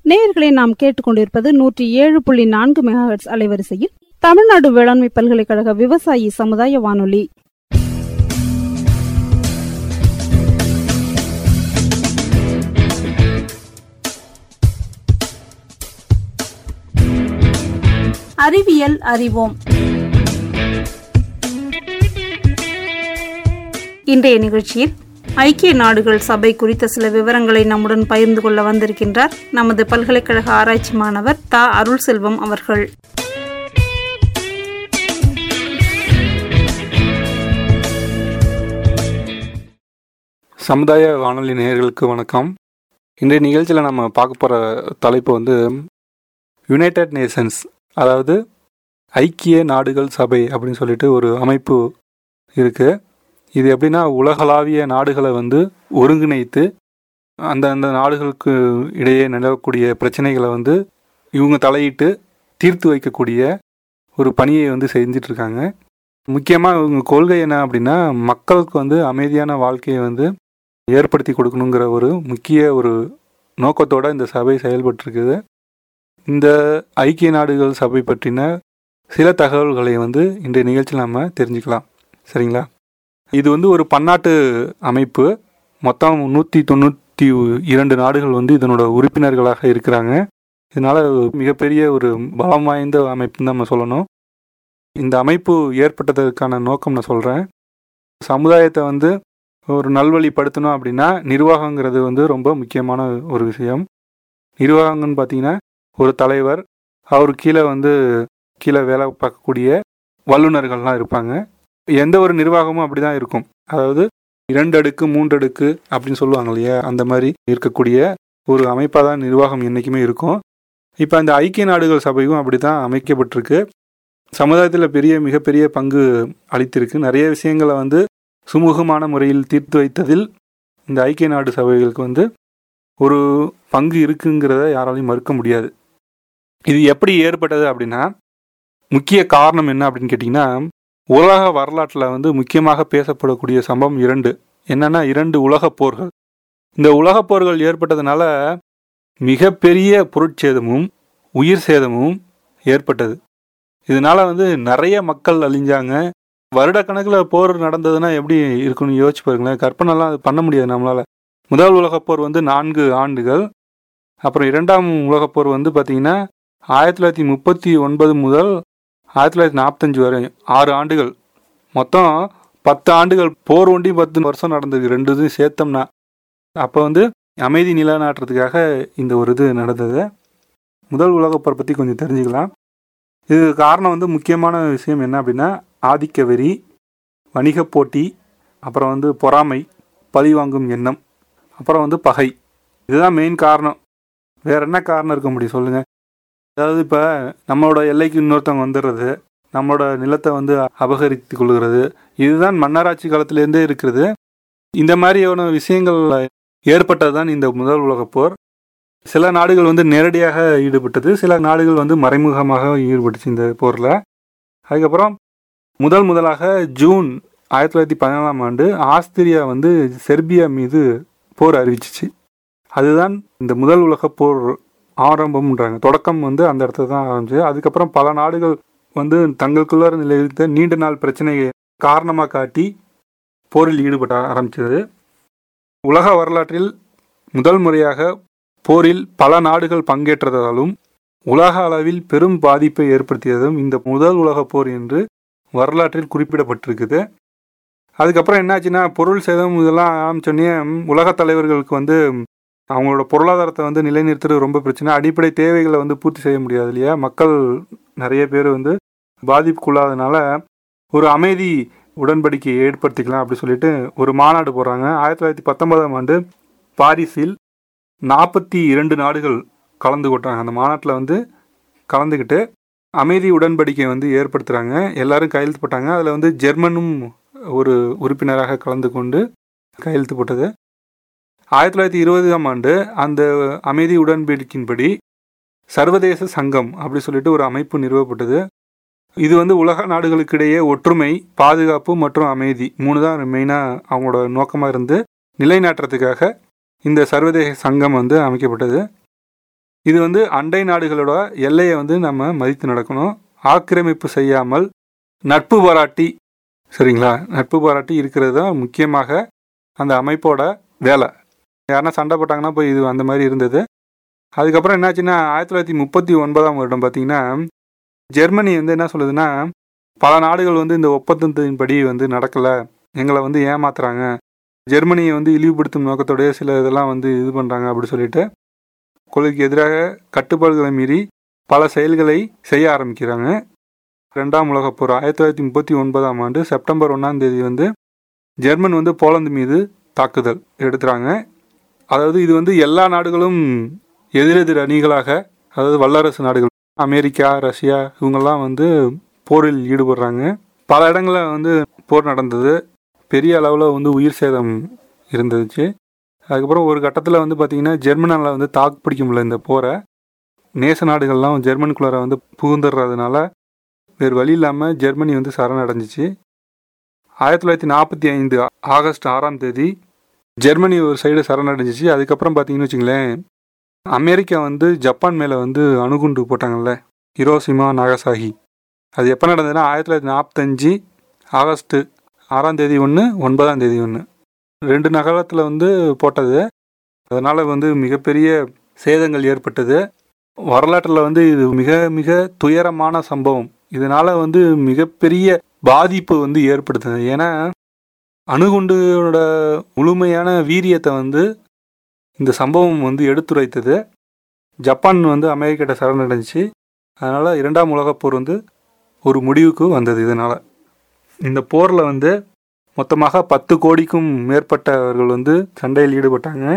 நேயர்களை நாம் கேட்டுக்கொண்டிருப்பது நூற்றி ஏழு புள்ளி நான்கு மெகாஹெட்ஸ் அலைவரிசையில் தமிழ்நாடு வேளாண்மை பல்கலைக்கழக விவசாயி சமுதாய வானொலி அறிவியல் அறிவோம் இன்றைய நிகழ்ச்சியில் ஐக்கிய நாடுகள் சபை குறித்த சில விவரங்களை நம்முடன் பகிர்ந்து கொள்ள வந்திருக்கின்றார் நமது பல்கலைக்கழக ஆராய்ச்சி மாணவர் தா அருள் செல்வம் அவர்கள் சமுதாய வானொலி நேயர்களுக்கு வணக்கம் இன்றைய நிகழ்ச்சியில் நம்ம பார்க்க போகிற தலைப்பு வந்து யுனைடெட் நேஷன்ஸ் அதாவது ஐக்கிய நாடுகள் சபை அப்படின்னு சொல்லிட்டு ஒரு அமைப்பு இருக்குது இது எப்படின்னா உலகளாவிய நாடுகளை வந்து ஒருங்கிணைத்து அந்த அந்த நாடுகளுக்கு இடையே நிலவக்கூடிய பிரச்சனைகளை வந்து இவங்க தலையிட்டு தீர்த்து வைக்கக்கூடிய ஒரு பணியை வந்து செஞ்சிட்டு இருக்காங்க முக்கியமாக இவங்க கொள்கை என்ன அப்படின்னா மக்களுக்கு வந்து அமைதியான வாழ்க்கையை வந்து ஏற்படுத்தி கொடுக்கணுங்கிற ஒரு முக்கிய ஒரு நோக்கத்தோட இந்த சபை செயல்பட்டுருக்குது இந்த ஐக்கிய நாடுகள் சபை பற்றின சில தகவல்களை வந்து இன்றைய நிகழ்ச்சியில் நம்ம தெரிஞ்சுக்கலாம் சரிங்களா இது வந்து ஒரு பன்னாட்டு அமைப்பு மொத்தம் நூற்றி தொண்ணூற்றி இரண்டு நாடுகள் வந்து இதனோட உறுப்பினர்களாக இருக்கிறாங்க இதனால் மிகப்பெரிய ஒரு பலம் வாய்ந்த அமைப்புன்னு நம்ம சொல்லணும் இந்த அமைப்பு ஏற்பட்டதற்கான நோக்கம் நான் சொல்கிறேன் சமுதாயத்தை வந்து ஒரு நல்வழிப்படுத்தணும் அப்படின்னா நிர்வாகங்கிறது வந்து ரொம்ப முக்கியமான ஒரு விஷயம் நிர்வாகங்கன்னு பார்த்தீங்கன்னா ஒரு தலைவர் அவர் கீழே வந்து கீழே வேலை பார்க்கக்கூடிய வல்லுநர்கள்லாம் இருப்பாங்க எந்த ஒரு நிர்வாகமும் அப்படி தான் இருக்கும் அதாவது இரண்டு அடுக்கு மூன்று அடுக்கு அப்படின்னு சொல்லுவாங்க இல்லையா அந்த மாதிரி இருக்கக்கூடிய ஒரு அமைப்பாக தான் நிர்வாகம் என்றைக்குமே இருக்கும் இப்போ அந்த ஐக்கிய நாடுகள் சபையும் அப்படி தான் அமைக்கப்பட்டிருக்கு சமுதாயத்தில் பெரிய மிகப்பெரிய பங்கு அளித்திருக்கு நிறைய விஷயங்களை வந்து சுமூகமான முறையில் தீர்த்து வைத்ததில் இந்த ஐக்கிய நாடு சபைகளுக்கு வந்து ஒரு பங்கு இருக்குங்கிறத யாராலையும் மறுக்க முடியாது இது எப்படி ஏற்பட்டது அப்படின்னா முக்கிய காரணம் என்ன அப்படின்னு கேட்டிங்கன்னா உலக வரலாற்றில் வந்து முக்கியமாக பேசப்படக்கூடிய சம்பவம் இரண்டு என்னன்னா இரண்டு உலகப் போர்கள் இந்த உலகப் போர்கள் ஏற்பட்டதுனால மிகப்பெரிய பொருட்சேதமும் உயிர் சேதமும் ஏற்பட்டது இதனால வந்து நிறைய மக்கள் அழிஞ்சாங்க வருடக்கணக்கில் போர் நடந்ததுன்னா எப்படி இருக்குன்னு யோசிச்சு பாருங்களேன் கற்பனைலாம் அது பண்ண முடியாது நம்மளால் முதல் உலகப் போர் வந்து நான்கு ஆண்டுகள் அப்புறம் இரண்டாம் உலகப் போர் வந்து பார்த்திங்கன்னா ஆயிரத்தி தொள்ளாயிரத்தி முப்பத்தி ஒன்பது முதல் ஆயிரத்தி தொள்ளாயிரத்தி நாற்பத்தஞ்சு வரை ஆறு ஆண்டுகள் மொத்தம் பத்து ஆண்டுகள் போர் ஒண்டி பத்து வருஷம் நடந்தது ரெண்டு இதுவும் சேர்த்தோம்னா அப்போ வந்து அமைதி நிலைநாட்டுறதுக்காக இந்த ஒரு இது நடந்தது முதல் உலகப் போர் பற்றி கொஞ்சம் தெரிஞ்சுக்கலாம் இது காரணம் வந்து முக்கியமான விஷயம் என்ன அப்படின்னா ஆதிக்க வெறி வணிகப் போட்டி அப்புறம் வந்து பொறாமை பழிவாங்கும் எண்ணம் அப்புறம் வந்து பகை இதுதான் மெயின் காரணம் வேற என்ன காரணம் இருக்க முடியும் சொல்லுங்க அதாவது இப்போ நம்மளோட எல்லைக்கு இன்னொருத்தவங்க வந்துடுறது நம்மளோட நிலத்தை வந்து அபகரித்து கொள்கிறது இதுதான் மன்னராட்சி காலத்திலேருந்தே இருக்கிறது இந்த மாதிரியான விஷயங்கள் ஏற்பட்டது தான் இந்த முதல் உலகப் போர் சில நாடுகள் வந்து நேரடியாக ஈடுபட்டது சில நாடுகள் வந்து மறைமுகமாக ஈடுபட்டுச்சு இந்த போரில் அதுக்கப்புறம் முதல் முதலாக ஜூன் ஆயிரத்தி தொள்ளாயிரத்தி பதினாலாம் ஆண்டு ஆஸ்திரியா வந்து செர்பியா மீது போர் அறிவிச்சிச்சு அதுதான் இந்த முதல் உலகப் போர் ஆரம்பம்ன்றாங்க தொடக்கம் வந்து அந்த இடத்துல தான் ஆரம்பிச்சு அதுக்கப்புறம் பல நாடுகள் வந்து தங்களுக்குள்ள நிலைத்த நீண்ட நாள் பிரச்சனையை காரணமாக காட்டி போரில் ஈடுபட ஆரம்பிச்சது உலக வரலாற்றில் முதல் முறையாக போரில் பல நாடுகள் பங்கேற்றதாலும் உலக அளவில் பெரும் பாதிப்பை ஏற்படுத்தியதும் இந்த முதல் உலகப் போர் என்று வரலாற்றில் குறிப்பிடப்பட்டிருக்குது அதுக்கப்புறம் என்னாச்சுன்னா பொருள் சேதம் இதெல்லாம் ஆரம்பிச்சோடனே உலக தலைவர்களுக்கு வந்து அவங்களோட பொருளாதாரத்தை வந்து நிலைநிறுத்துறது ரொம்ப பிரச்சனை அடிப்படை தேவைகளை வந்து பூர்த்தி செய்ய முடியாது இல்லையா மக்கள் நிறைய பேர் வந்து பாதிப்புக்குள்ளாதனால ஒரு அமைதி உடன்படிக்கையை ஏற்படுத்திக்கலாம் அப்படி சொல்லிட்டு ஒரு மாநாடு போடுறாங்க ஆயிரத்தி தொள்ளாயிரத்தி பத்தொன்பதாம் ஆண்டு பாரிஸில் நாற்பத்தி இரண்டு நாடுகள் கலந்து கொட்டாங்க அந்த மாநாட்டில் வந்து கலந்துக்கிட்டு அமைதி உடன்படிக்கை வந்து ஏற்படுத்துகிறாங்க எல்லாரும் கையெழுத்து போட்டாங்க அதில் வந்து ஜெர்மனும் ஒரு உறுப்பினராக கலந்து கொண்டு கையெழுத்து போட்டது ஆயிரத்தி தொள்ளாயிரத்தி இருபதாம் ஆண்டு அந்த அமைதி உடன்படிக்கையின்படி சர்வதேச சங்கம் அப்படி சொல்லிட்டு ஒரு அமைப்பு நிறுவப்பட்டது இது வந்து உலக நாடுகளுக்கிடையே ஒற்றுமை பாதுகாப்பு மற்றும் அமைதி மூணு தான் மெயினாக அவங்களோட நோக்கமாக இருந்து நிலைநாட்டுறதுக்காக இந்த சர்வதேச சங்கம் வந்து அமைக்கப்பட்டது இது வந்து அண்டை நாடுகளோட எல்லையை வந்து நம்ம மதித்து நடக்கணும் ஆக்கிரமிப்பு செய்யாமல் நட்பு பாராட்டி சரிங்களா நட்பு பாராட்டி இருக்கிறது தான் முக்கியமாக அந்த அமைப்போட வேலை யாருன்னா சண்டை போட்டாங்கன்னா போய் இது அந்த மாதிரி இருந்தது அதுக்கப்புறம் என்னாச்சுன்னா ஆயிரத்தி தொள்ளாயிரத்தி முப்பத்தி ஒன்பதாம் வருடம் பார்த்தீங்கன்னா ஜெர்மனி வந்து என்ன சொல்லுதுன்னா பல நாடுகள் வந்து இந்த ஒப்பந்தத்தின்படி வந்து நடக்கலை எங்களை வந்து ஏமாத்துறாங்க ஜெர்மனியை வந்து இழிவுபடுத்தும் நோக்கத்தோடைய சில இதெல்லாம் வந்து இது பண்ணுறாங்க அப்படி சொல்லிட்டு கொள்கைக்கு எதிராக கட்டுப்பாடுகளை மீறி பல செயல்களை செய்ய ஆரம்பிக்கிறாங்க ரெண்டாம் உலகப் போர் ஆயிரத்தி தொள்ளாயிரத்தி முப்பத்தி ஒன்பதாம் ஆண்டு செப்டம்பர் ஒன்றாம் தேதி வந்து ஜெர்மன் வந்து போலந்து மீது தாக்குதல் எடுத்துறாங்க அதாவது இது வந்து எல்லா நாடுகளும் எதிரெதிர் அணிகளாக அதாவது வல்லரசு நாடுகள் அமெரிக்கா ரஷ்யா இவங்கெல்லாம் வந்து போரில் ஈடுபடுறாங்க பல இடங்களில் வந்து போர் நடந்தது பெரிய அளவில் வந்து உயிர் சேதம் இருந்துச்சு அதுக்கப்புறம் ஒரு கட்டத்தில் வந்து பார்த்திங்கன்னா ஜெர்மனால வந்து தாக்கு பிடிக்க முடியல இந்த போரை நேச நாடுகள்லாம் ஜெர்மனுக்குள்ளார வந்து புகுந்துடுறதுனால வேறு வழி இல்லாமல் ஜெர்மனி வந்து சரணடைஞ்சிச்சு ஆயிரத்தி தொள்ளாயிரத்தி நாற்பத்தி ஐந்து ஆகஸ்ட் ஆறாம் தேதி ஜெர்மனி ஒரு சைடு சரணடைஞ்சிச்சு அதுக்கப்புறம் பார்த்தீங்கன்னு வச்சுங்களேன் அமெரிக்கா வந்து ஜப்பான் மேலே வந்து அணுகுண்டு போட்டாங்கல்ல ஹிரோசிமா நாகசாகி அது எப்போ நடந்ததுன்னா ஆயிரத்தி தொள்ளாயிரத்தி நாற்பத்தஞ்சு ஆகஸ்ட்டு ஆறாம் தேதி ஒன்று ஒன்பதாம் தேதி ஒன்று ரெண்டு நகரத்தில் வந்து போட்டது அதனால் வந்து மிகப்பெரிய சேதங்கள் ஏற்பட்டது வரலாற்றில் வந்து இது மிக மிக துயரமான சம்பவம் இதனால் வந்து மிகப்பெரிய பாதிப்பு வந்து ஏற்படுத்துது ஏன்னா அணுகுண்டோட முழுமையான வீரியத்தை வந்து இந்த சம்பவம் வந்து எடுத்துரைத்தது ஜப்பான் வந்து அமெரிக்கிட்ட சரணடைஞ்சிச்சு அதனால் இரண்டாம் உலகப் போர் வந்து ஒரு முடிவுக்கு வந்தது இதனால் இந்த போரில் வந்து மொத்தமாக பத்து கோடிக்கும் மேற்பட்டவர்கள் வந்து சண்டையில் ஈடுபட்டாங்க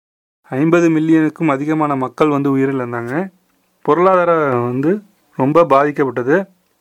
ஐம்பது மில்லியனுக்கும் அதிகமான மக்கள் வந்து உயிரிழந்தாங்க பொருளாதாரம் வந்து ரொம்ப பாதிக்கப்பட்டது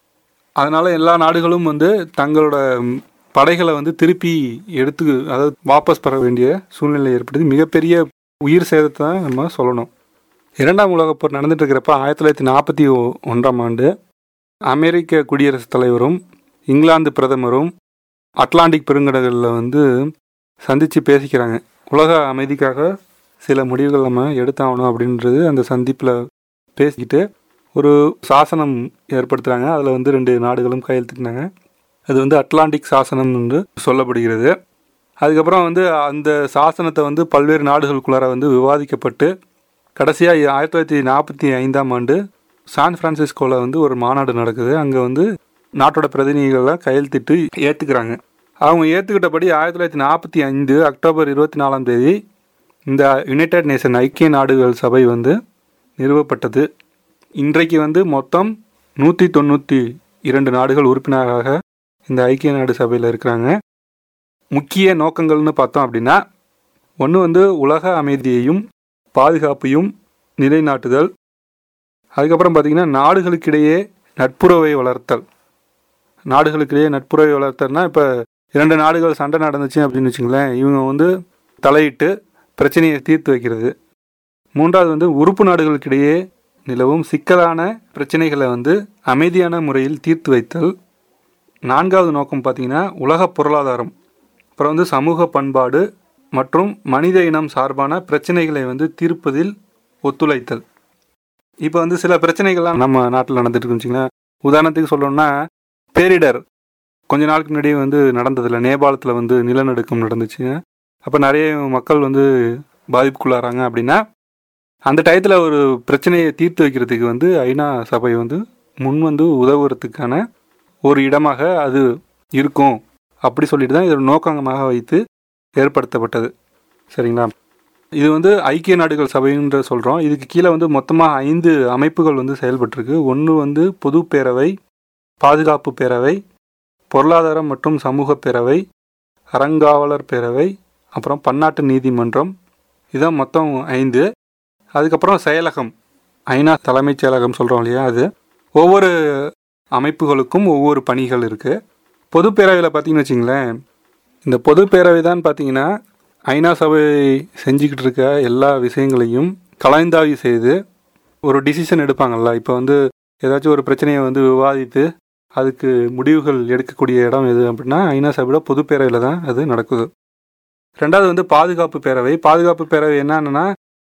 அதனால் எல்லா நாடுகளும் வந்து தங்களோட படைகளை வந்து திருப்பி எடுத்து அதாவது வாபஸ் பெற வேண்டிய சூழ்நிலை ஏற்பட்டது மிகப்பெரிய உயிர் சேதத்தை தான் நம்ம சொல்லணும் இரண்டாம் உலகப் போர் நடந்துட்டு இருக்கிறப்ப ஆயிரத்தி தொள்ளாயிரத்தி நாற்பத்தி ஒன்றாம் ஆண்டு அமெரிக்க குடியரசுத் தலைவரும் இங்கிலாந்து பிரதமரும் அட்லாண்டிக் பெருங்கடலில் வந்து சந்தித்து பேசிக்கிறாங்க உலக அமைதிக்காக சில முடிவுகள் நம்ம எடுத்தாகணும் அப்படின்றது அந்த சந்திப்பில் பேசிக்கிட்டு ஒரு சாசனம் ஏற்படுத்துகிறாங்க அதில் வந்து ரெண்டு நாடுகளும் கையெழுத்திட்டாங்க அது வந்து அட்லாண்டிக் சாசனம் என்று சொல்லப்படுகிறது அதுக்கப்புறம் வந்து அந்த சாசனத்தை வந்து பல்வேறு நாடுகளுக்குள்ளார வந்து விவாதிக்கப்பட்டு கடைசியாக ஆயிரத்தி தொள்ளாயிரத்தி நாற்பத்தி ஐந்தாம் ஆண்டு சான் பிரான்சிஸ்கோவில் வந்து ஒரு மாநாடு நடக்குது அங்கே வந்து நாட்டோட பிரதிநிதிகள்லாம் கையெழுத்திட்டு ஏற்றுக்கிறாங்க அவங்க ஏற்றுக்கிட்டபடி ஆயிரத்தி தொள்ளாயிரத்தி நாற்பத்தி ஐந்து அக்டோபர் இருபத்தி நாலாம் தேதி இந்த யுனைடெட் நேஷன் ஐக்கிய நாடுகள் சபை வந்து நிறுவப்பட்டது இன்றைக்கு வந்து மொத்தம் நூற்றி தொண்ணூற்றி இரண்டு நாடுகள் உறுப்பினராக இந்த ஐக்கிய நாடு சபையில் இருக்கிறாங்க முக்கிய நோக்கங்கள்னு பார்த்தோம் அப்படின்னா ஒன்று வந்து உலக அமைதியையும் பாதுகாப்பையும் நிலைநாட்டுதல் அதுக்கப்புறம் பார்த்திங்கன்னா நாடுகளுக்கிடையே நட்புறவை வளர்த்தல் நாடுகளுக்கிடையே நட்புறவை வளர்த்தல்னா இப்போ இரண்டு நாடுகள் சண்டை நடந்துச்சு அப்படின்னு வச்சுங்களேன் இவங்க வந்து தலையிட்டு பிரச்சனையை தீர்த்து வைக்கிறது மூன்றாவது வந்து உறுப்பு நாடுகளுக்கிடையே நிலவும் சிக்கலான பிரச்சனைகளை வந்து அமைதியான முறையில் தீர்த்து வைத்தல் நான்காவது நோக்கம் பார்த்திங்கன்னா உலக பொருளாதாரம் அப்புறம் வந்து சமூக பண்பாடு மற்றும் மனித இனம் சார்பான பிரச்சனைகளை வந்து தீர்ப்பதில் ஒத்துழைத்தல் இப்போ வந்து சில பிரச்சனைகள்லாம் நம்ம நாட்டில் நடந்துட்டு இருக்குன்னு வச்சுங்களேன் உதாரணத்துக்கு சொல்லணும்னா பேரிடர் கொஞ்ச நாளுக்கு முன்னாடி வந்து நடந்ததில்ல நேபாளத்தில் வந்து நிலநடுக்கம் நடந்துச்சுங்க அப்போ நிறைய மக்கள் வந்து பாதிப்புக்குள்ளாராங்க அப்படின்னா அந்த டயத்தில் ஒரு பிரச்சனையை தீர்த்து வைக்கிறதுக்கு வந்து ஐநா சபை வந்து முன் வந்து உதவுறதுக்கான ஒரு இடமாக அது இருக்கும் அப்படி சொல்லிட்டு தான் இதோட நோக்கமாக வைத்து ஏற்படுத்தப்பட்டது சரிங்களா இது வந்து ஐக்கிய நாடுகள் சபைன்ற சொல்கிறோம் இதுக்கு கீழே வந்து மொத்தமாக ஐந்து அமைப்புகள் வந்து செயல்பட்டிருக்கு ஒன்று வந்து பொது பேரவை பாதுகாப்பு பேரவை பொருளாதாரம் மற்றும் சமூக பேரவை அறங்காவலர் பேரவை அப்புறம் பன்னாட்டு நீதிமன்றம் இதான் மொத்தம் ஐந்து அதுக்கப்புறம் செயலகம் ஐநா தலைமைச் செயலகம் சொல்கிறோம் இல்லையா அது ஒவ்வொரு அமைப்புகளுக்கும் ஒவ்வொரு பணிகள் இருக்குது பொது பேரவையில் பார்த்தீங்கன்னு வச்சிங்களேன் இந்த பொது பேரவை தான் பார்த்தீங்கன்னா ஐநா சபை செஞ்சுக்கிட்டு இருக்க எல்லா விஷயங்களையும் கலந்தாய்வு செய்து ஒரு டிசிஷன் எடுப்பாங்கல்ல இப்போ வந்து ஏதாச்சும் ஒரு பிரச்சனையை வந்து விவாதித்து அதுக்கு முடிவுகள் எடுக்கக்கூடிய இடம் எது அப்படின்னா ஐநா சபையோட பொது பேரவையில் தான் அது நடக்குது ரெண்டாவது வந்து பாதுகாப்பு பேரவை பாதுகாப்பு பேரவை என்னன்னா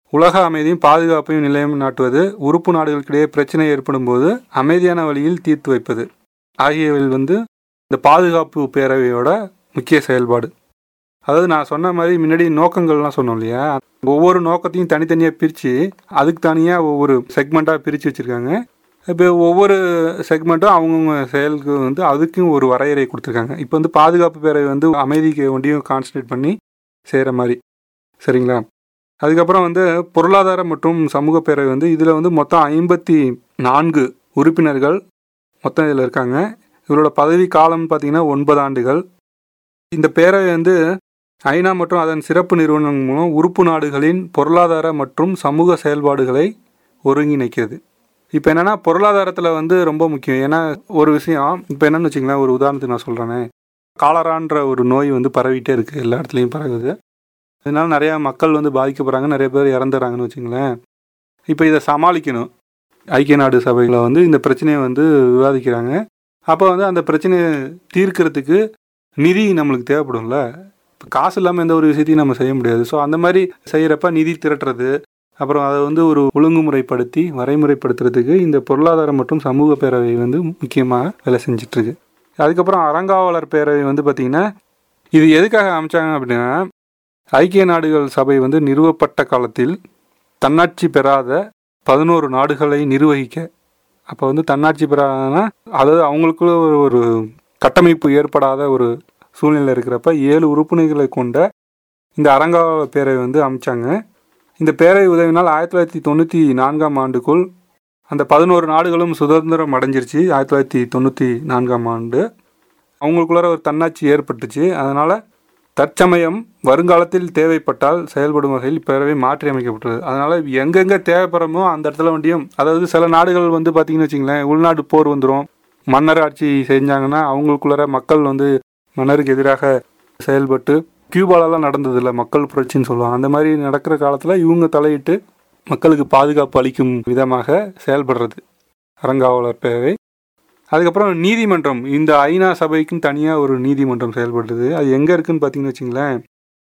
உலக அமைதியும் பாதுகாப்பையும் நிலையம் நாட்டுவது உறுப்பு நாடுகளுக்கிடையே பிரச்சனை ஏற்படும் போது அமைதியான வழியில் தீர்த்து வைப்பது ஆகியவை வந்து இந்த பாதுகாப்பு பேரவையோட முக்கிய செயல்பாடு அதாவது நான் சொன்ன மாதிரி முன்னாடி நோக்கங்கள்லாம் சொன்னோம் இல்லையா ஒவ்வொரு நோக்கத்தையும் தனித்தனியாக பிரித்து அதுக்கு தனியாக ஒவ்வொரு செக்மெண்ட்டாக பிரித்து வச்சுருக்காங்க இப்போ ஒவ்வொரு செக்மெண்ட்டும் அவங்கவுங்க செயலுக்கு வந்து அதுக்கும் ஒரு வரையறை கொடுத்துருக்காங்க இப்போ வந்து பாதுகாப்பு பேரவை வந்து அமைதிக்கு ஒண்டியும் கான்சன்ட்ரேட் பண்ணி செய்கிற மாதிரி சரிங்களா அதுக்கப்புறம் வந்து பொருளாதார மற்றும் சமூக பேரவை வந்து இதில் வந்து மொத்தம் ஐம்பத்தி நான்கு உறுப்பினர்கள் மொத்தம் இதில் இருக்காங்க இவரோட பதவி காலம் பார்த்தீங்கன்னா ஒன்பது ஆண்டுகள் இந்த பேரவை வந்து ஐநா மற்றும் அதன் சிறப்பு நிறுவனங்கள் மூலம் உறுப்பு நாடுகளின் பொருளாதார மற்றும் சமூக செயல்பாடுகளை ஒருங்கிணைக்கிறது இப்போ என்னென்னா பொருளாதாரத்தில் வந்து ரொம்ப முக்கியம் ஏன்னா ஒரு விஷயம் இப்போ என்னென்னு வச்சிங்களேன் ஒரு உதாரணத்துக்கு நான் சொல்கிறேனே காலரான்ற ஒரு நோய் வந்து பரவிட்டே இருக்குது எல்லா இடத்துலையும் பரவுது இதனால் நிறையா மக்கள் வந்து பாதிக்கப்படுறாங்க நிறைய பேர் இறந்துறாங்கன்னு வச்சுங்களேன் இப்போ இதை சமாளிக்கணும் ஐக்கிய நாடு சபையில் வந்து இந்த பிரச்சனையை வந்து விவாதிக்கிறாங்க அப்போ வந்து அந்த பிரச்சனையை தீர்க்கறதுக்கு நிதி நம்மளுக்கு தேவைப்படும்ல இப்போ காசு இல்லாமல் எந்த ஒரு விஷயத்தையும் நம்ம செய்ய முடியாது ஸோ அந்த மாதிரி செய்கிறப்ப நிதி திரட்டுறது அப்புறம் அதை வந்து ஒரு ஒழுங்குமுறைப்படுத்தி வரைமுறைப்படுத்துறதுக்கு இந்த பொருளாதார மற்றும் சமூக பேரவை வந்து முக்கியமாக வேலை செஞ்சிட்ருக்கு அதுக்கப்புறம் அறங்காவலர் பேரவை வந்து பார்த்திங்கன்னா இது எதுக்காக அமைச்சாங்க அப்படின்னா ஐக்கிய நாடுகள் சபை வந்து நிறுவப்பட்ட காலத்தில் தன்னாட்சி பெறாத பதினோரு நாடுகளை நிர்வகிக்க அப்போ வந்து தன்னாட்சி பெறாதனா அதாவது அவங்களுக்குள்ள ஒரு ஒரு கட்டமைப்பு ஏற்படாத ஒரு சூழ்நிலை இருக்கிறப்ப ஏழு உறுப்பினர்களை கொண்ட இந்த அறங்காவலர் பேரவை வந்து அமைச்சாங்க இந்த பேரவை உதவினால் ஆயிரத்தி தொள்ளாயிரத்தி தொண்ணூற்றி நான்காம் ஆண்டுக்குள் அந்த பதினோரு நாடுகளும் சுதந்திரம் அடைஞ்சிருச்சு ஆயிரத்தி தொள்ளாயிரத்தி தொண்ணூற்றி நான்காம் ஆண்டு அவங்களுக்குள்ளார ஒரு தன்னாட்சி ஏற்பட்டுச்சு அதனால் தற்சமயம் வருங்காலத்தில் தேவைப்பட்டால் செயல்படும் வகையில் இப்பேரவை மாற்றி அமைக்கப்பட்டது அதனால் எங்கெங்கே தேவைப்படுறமோ அந்த இடத்துல வண்டியும் அதாவது சில நாடுகள் வந்து பார்த்திங்கன்னு வச்சிங்களேன் உள்நாட்டு போர் வந்துடும் மன்னர் ஆட்சி செஞ்சாங்கன்னா அவங்களுக்குள்ளார மக்கள் வந்து மன்னருக்கு எதிராக செயல்பட்டு கியூபாலெல்லாம் நடந்ததில்ல மக்கள் புரட்சின்னு சொல்லுவாங்க அந்த மாதிரி நடக்கிற காலத்தில் இவங்க தலையிட்டு மக்களுக்கு பாதுகாப்பு அளிக்கும் விதமாக செயல்படுறது அறங்காவலர் பேரவை அதுக்கப்புறம் நீதிமன்றம் இந்த ஐநா சபைக்குன்னு தனியாக ஒரு நீதிமன்றம் செயல்படுது அது எங்கே இருக்குன்னு பார்த்தீங்கன்னு வச்சிங்களேன்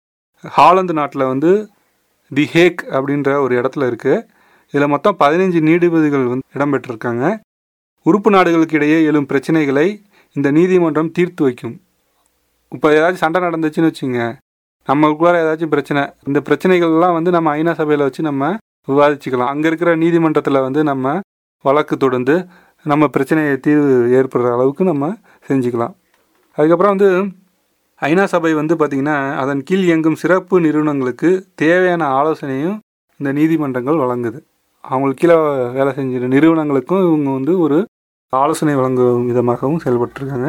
ஹாலந்து நாட்டில் வந்து தி ஹேக் அப்படின்ற ஒரு இடத்துல இருக்குது இதில் மொத்தம் பதினைஞ்சு நீதிபதிகள் வந்து இடம்பெற்றிருக்காங்க உறுப்பு நாடுகளுக்கு இடையே எழும் பிரச்சனைகளை இந்த நீதிமன்றம் தீர்த்து வைக்கும் இப்போ ஏதாச்சும் சண்டை நடந்துச்சுன்னு வச்சுங்க நம்மளுக்குள்ளார ஏதாச்சும் பிரச்சனை இந்த பிரச்சனைகள்லாம் வந்து நம்ம ஐநா சபையில் வச்சு நம்ம விவாதிச்சுக்கலாம் அங்கே இருக்கிற நீதிமன்றத்தில் வந்து நம்ம வழக்கு தொடர்ந்து நம்ம பிரச்சனையை தீர்வு ஏற்படுற அளவுக்கு நம்ம செஞ்சுக்கலாம் அதுக்கப்புறம் வந்து ஐநா சபை வந்து பார்த்திங்கன்னா அதன் கீழ் இயங்கும் சிறப்பு நிறுவனங்களுக்கு தேவையான ஆலோசனையும் இந்த நீதிமன்றங்கள் வழங்குது அவங்களுக்கு கீழே வேலை செஞ்ச நிறுவனங்களுக்கும் இவங்க வந்து ஒரு ஆலோசனை வழங்கும் விதமாகவும் செயல்பட்டுருக்காங்க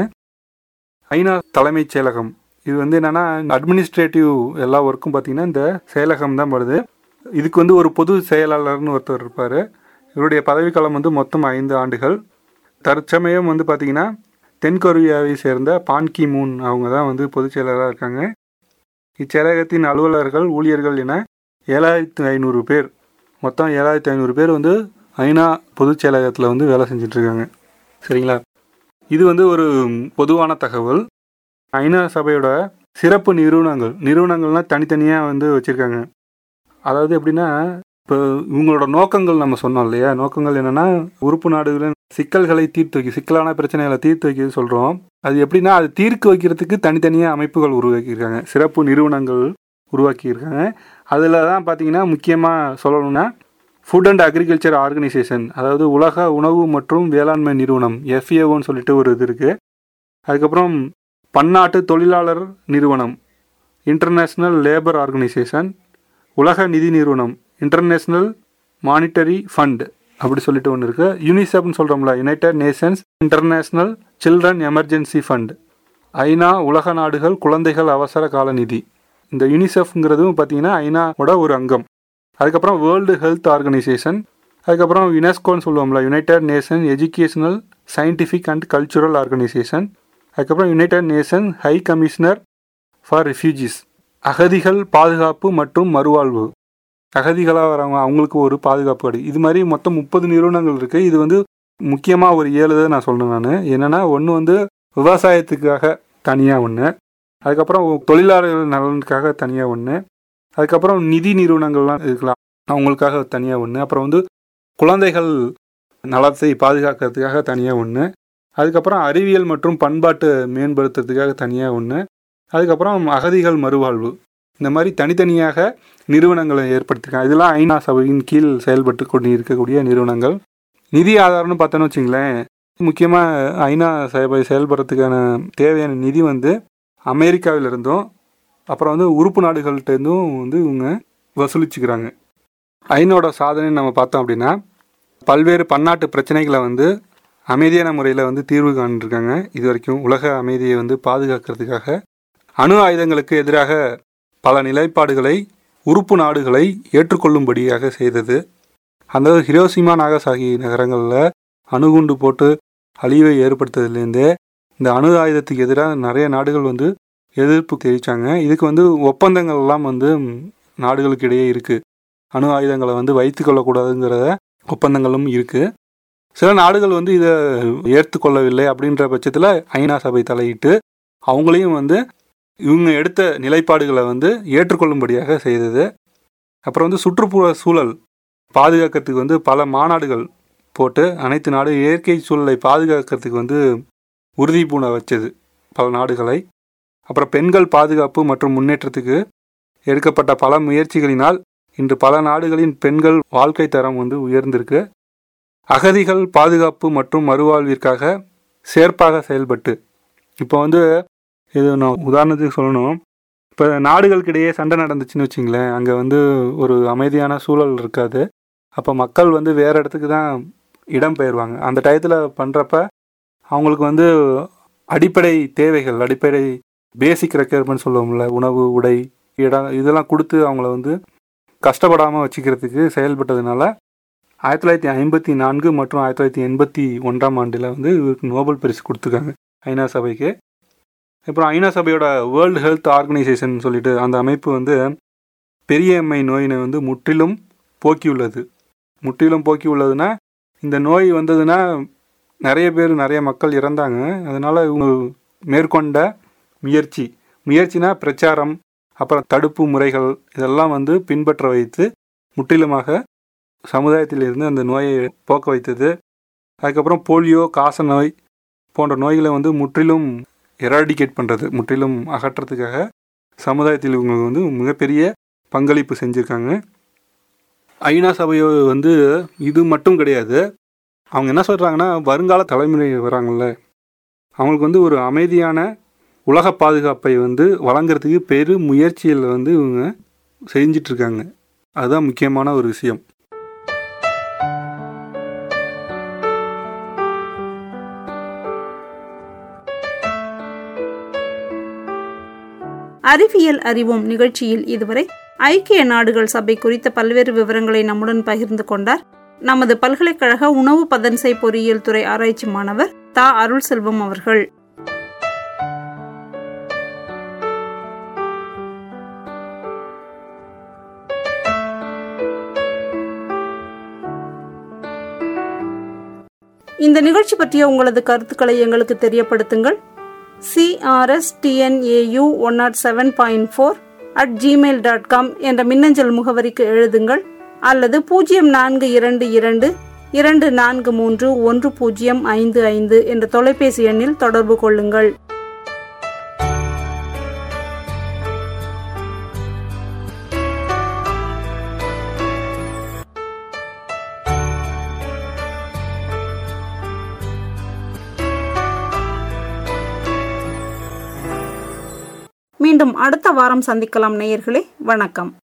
ஐநா தலைமைச் செயலகம் இது வந்து என்னென்னா அட்மினிஸ்ட்ரேட்டிவ் எல்லா ஒர்க்கும் பார்த்திங்கன்னா இந்த செயலகம் தான் வருது இதுக்கு வந்து ஒரு பொது செயலாளர்னு ஒருத்தர் இருப்பார் இவருடைய பதவிக்காலம் வந்து மொத்தம் ஐந்து ஆண்டுகள் தற்சமயம் வந்து பார்த்திங்கன்னா தென்கொரியாவை சேர்ந்த பான்கி மூன் அவங்க தான் வந்து பொதுச் செயலராக இருக்காங்க இச்செயலகத்தின் அலுவலர்கள் ஊழியர்கள் என ஏழாயிரத்து ஐநூறு பேர் மொத்தம் ஏழாயிரத்து ஐநூறு பேர் வந்து ஐநா பொதுச் செயலகத்தில் வந்து வேலை செஞ்சிட்ருக்காங்க சரிங்களா இது வந்து ஒரு பொதுவான தகவல் ஐநா சபையோட சிறப்பு நிறுவனங்கள் நிறுவனங்கள்னால் தனித்தனியாக வந்து வச்சுருக்காங்க அதாவது எப்படின்னா இப்போ இவங்களோட நோக்கங்கள் நம்ம சொன்னோம் இல்லையா நோக்கங்கள் என்னென்னா உறுப்பு நாடுகளின் சிக்கல்களை தீர்த்து வைக்க சிக்கலான பிரச்சனைகளை தீர்த்து வைக்கிறது சொல்கிறோம் அது எப்படின்னா அது தீர்க்க வைக்கிறதுக்கு தனித்தனியாக அமைப்புகள் உருவாக்கியிருக்காங்க சிறப்பு நிறுவனங்கள் உருவாக்கியிருக்காங்க அதில் தான் பார்த்தீங்கன்னா முக்கியமாக சொல்லணும்னா ஃபுட் அண்ட் அக்ரிகல்ச்சர் ஆர்கனைசேஷன் அதாவது உலக உணவு மற்றும் வேளாண்மை நிறுவனம் எஃப்ஏஓன்னு சொல்லிட்டு ஒரு இது இருக்குது அதுக்கப்புறம் பன்னாட்டு தொழிலாளர் நிறுவனம் இன்டர்நேஷ்னல் லேபர் ஆர்கனைசேஷன் உலக நிதி நிறுவனம் இன்டர்நேஷ்னல் மானிட்டரி ஃபண்ட் அப்படி சொல்லிட்டு ஒன்று இருக்குது யூனிசெஃப்னு சொல்கிறோம்ல United Nations International Children Emergency Fund ஐநா உலக நாடுகள் குழந்தைகள் அவசர கால நிதி இந்த யூனிசெஃப்ங்கிறதும் பார்த்தீங்கன்னா ஐநாவோட ஒரு அங்கம் அதுக்கப்புறம் வேர்ல்டு ஹெல்த் ஆர்கனைசேஷன் அதுக்கப்புறம் யுனெஸ்கோன்னு சொல்லுவோம்ல United Nation Educational Scientific and Cultural Organisation அதுக்கப்புறம் United Nation High Commissioner for Refugees அகதிகள் பாதுகாப்பு மற்றும் மறுவாழ்வு அகதிகளாக வரவங்க அவங்களுக்கு ஒரு பாதுகாப்பு அடி இது மாதிரி மொத்தம் முப்பது நிறுவனங்கள் இருக்குது இது வந்து முக்கியமாக ஒரு ஏழு இதை நான் சொல்கிறேன் நான் என்னென்னா ஒன்று வந்து விவசாயத்துக்காக தனியாக ஒன்று அதுக்கப்புறம் தொழிலாளர்கள் நலனுக்காக தனியாக ஒன்று அதுக்கப்புறம் நிதி நிறுவனங்கள்லாம் இருக்கலாம் அவங்களுக்காக தனியாக ஒன்று அப்புறம் வந்து குழந்தைகள் நலத்தை பாதுகாக்கிறதுக்காக தனியாக ஒன்று அதுக்கப்புறம் அறிவியல் மற்றும் பண்பாட்டு மேம்படுத்துறதுக்காக தனியாக ஒன்று அதுக்கப்புறம் அகதிகள் மறுவாழ்வு இந்த மாதிரி தனித்தனியாக நிறுவனங்களை ஏற்படுத்தியிருக்காங்க இதெல்லாம் ஐநா சபையின் கீழ் செயல்பட்டு கொண்டு இருக்கக்கூடிய நிறுவனங்கள் நிதி ஆதாரம்னு பார்த்தோன்னு வச்சிங்களேன் முக்கியமாக ஐநா சபை செயல்படுறதுக்கான தேவையான நிதி வந்து அமெரிக்காவிலிருந்தும் அப்புறம் வந்து உறுப்பு நாடுகள்கிட்டேருந்தும் வந்து இவங்க வசூலிச்சுக்கிறாங்க ஐநோட சாதனை நம்ம பார்த்தோம் அப்படின்னா பல்வேறு பன்னாட்டு பிரச்சனைகளை வந்து அமைதியான முறையில் வந்து தீர்வு காணிருக்காங்க இது வரைக்கும் உலக அமைதியை வந்து பாதுகாக்கிறதுக்காக அணு ஆயுதங்களுக்கு எதிராக பல நிலைப்பாடுகளை உறுப்பு நாடுகளை ஏற்றுக்கொள்ளும்படியாக செய்தது அந்த ஹிரோசிமா நாகசாகி நகரங்களில் அணுகுண்டு போட்டு அழிவை ஏற்படுத்துறதுலேருந்தே இந்த அணு ஆயுதத்துக்கு எதிராக நிறைய நாடுகள் வந்து எதிர்ப்பு தெரிவித்தாங்க இதுக்கு வந்து ஒப்பந்தங்கள் எல்லாம் வந்து நாடுகளுக்கு இடையே இருக்குது அணு ஆயுதங்களை வந்து வைத்து கொள்ளக்கூடாதுங்கிறத ஒப்பந்தங்களும் இருக்குது சில நாடுகள் வந்து இதை ஏற்றுக்கொள்ளவில்லை அப்படின்ற பட்சத்தில் ஐநா சபை தலையிட்டு அவங்களையும் வந்து இவங்க எடுத்த நிலைப்பாடுகளை வந்து ஏற்றுக்கொள்ளும்படியாக செய்தது அப்புறம் வந்து சுற்றுப்புற சூழல் பாதுகாக்கிறதுக்கு வந்து பல மாநாடுகள் போட்டு அனைத்து நாடு இயற்கை சூழலை பாதுகாக்கிறதுக்கு வந்து உறுதி பூண வச்சது பல நாடுகளை அப்புறம் பெண்கள் பாதுகாப்பு மற்றும் முன்னேற்றத்துக்கு எடுக்கப்பட்ட பல முயற்சிகளினால் இன்று பல நாடுகளின் பெண்கள் வாழ்க்கை தரம் வந்து உயர்ந்திருக்கு அகதிகள் பாதுகாப்பு மற்றும் மறுவாழ்விற்காக சேர்ப்பாக செயல்பட்டு இப்போ வந்து இது நான் உதாரணத்துக்கு சொல்லணும் இப்போ நாடுகளுக்கிடையே சண்டை நடந்துச்சுன்னு வச்சிங்களேன் அங்கே வந்து ஒரு அமைதியான சூழல் இருக்காது அப்போ மக்கள் வந்து வேறு இடத்துக்கு தான் இடம் பெயர்வாங்க அந்த டயத்தில் பண்ணுறப்ப அவங்களுக்கு வந்து அடிப்படை தேவைகள் அடிப்படை பேசிக் ரெக்யர்மெண்ட் சொல்லுவோம்ல உணவு உடை இடம் இதெல்லாம் கொடுத்து அவங்கள வந்து கஷ்டப்படாமல் வச்சுக்கிறதுக்கு செயல்பட்டதுனால ஆயிரத்தி தொள்ளாயிரத்தி ஐம்பத்தி நான்கு மற்றும் ஆயிரத்தி தொள்ளாயிரத்தி எண்பத்தி ஒன்றாம் ஆண்டில் வந்து இவருக்கு நோபல் பரிசு கொடுத்துருக்காங்க ஐநா சபைக்கு அப்புறம் ஐநா சபையோட வேர்ல்டு ஹெல்த் ஆர்கனைசேஷன் சொல்லிட்டு அந்த அமைப்பு வந்து பெரியம்மை நோயினை வந்து முற்றிலும் போக்கியுள்ளது முற்றிலும் போக்கி உள்ளதுன்னா இந்த நோய் வந்ததுன்னா நிறைய பேர் நிறைய மக்கள் இறந்தாங்க அதனால் இவங்க மேற்கொண்ட முயற்சி முயற்சினா பிரச்சாரம் அப்புறம் தடுப்பு முறைகள் இதெல்லாம் வந்து பின்பற்ற வைத்து முற்றிலுமாக சமுதாயத்தில் இருந்து அந்த நோயை போக்க வைத்தது அதுக்கப்புறம் போலியோ காச நோய் போன்ற நோய்களை வந்து முற்றிலும் எராடிகேட் பண்ணுறது முற்றிலும் அகற்றத்துக்காக சமுதாயத்தில் இவங்க வந்து மிகப்பெரிய பங்களிப்பு செஞ்சுருக்காங்க ஐநா சபையோ வந்து இது மட்டும் கிடையாது அவங்க என்ன சொல்கிறாங்கன்னா வருங்கால தலைமுறை வராங்கல்ல அவங்களுக்கு வந்து ஒரு அமைதியான உலக பாதுகாப்பை வந்து வழங்குறதுக்கு பெரு முயற்சியில் வந்து இவங்க செஞ்சிட்ருக்காங்க அதுதான் முக்கியமான ஒரு விஷயம் அறிவியல் அறிவோம் நிகழ்ச்சியில் இதுவரை ஐக்கிய நாடுகள் சபை குறித்த பல்வேறு விவரங்களை நம்முடன் பகிர்ந்து கொண்டார் நமது பல்கலைக்கழக உணவு பதன்சை பொறியியல் துறை ஆராய்ச்சி மாணவர் தா அருள் செல்வம் அவர்கள் இந்த நிகழ்ச்சி பற்றிய உங்களது கருத்துக்களை எங்களுக்கு தெரியப்படுத்துங்கள் CRS DNAU one nought seven point four at Gmail dot com என்ற மின்னஞ்சல் முகவரிக்கு எழுதுங்கள் அல்லது பூஜ்ஜியம் நான்கு இரண்டு இரண்டு இரண்டு நான்கு மூன்று ஒன்று பூஜ்ஜியம் ஐந்து ஐந்து என்ற தொலைபேசி எண்ணில் தொடர்பு கொள்ளுங்கள் மீண்டும் அடுத்த வாரம் சந்திக்கலாம் நேயர்களே வணக்கம்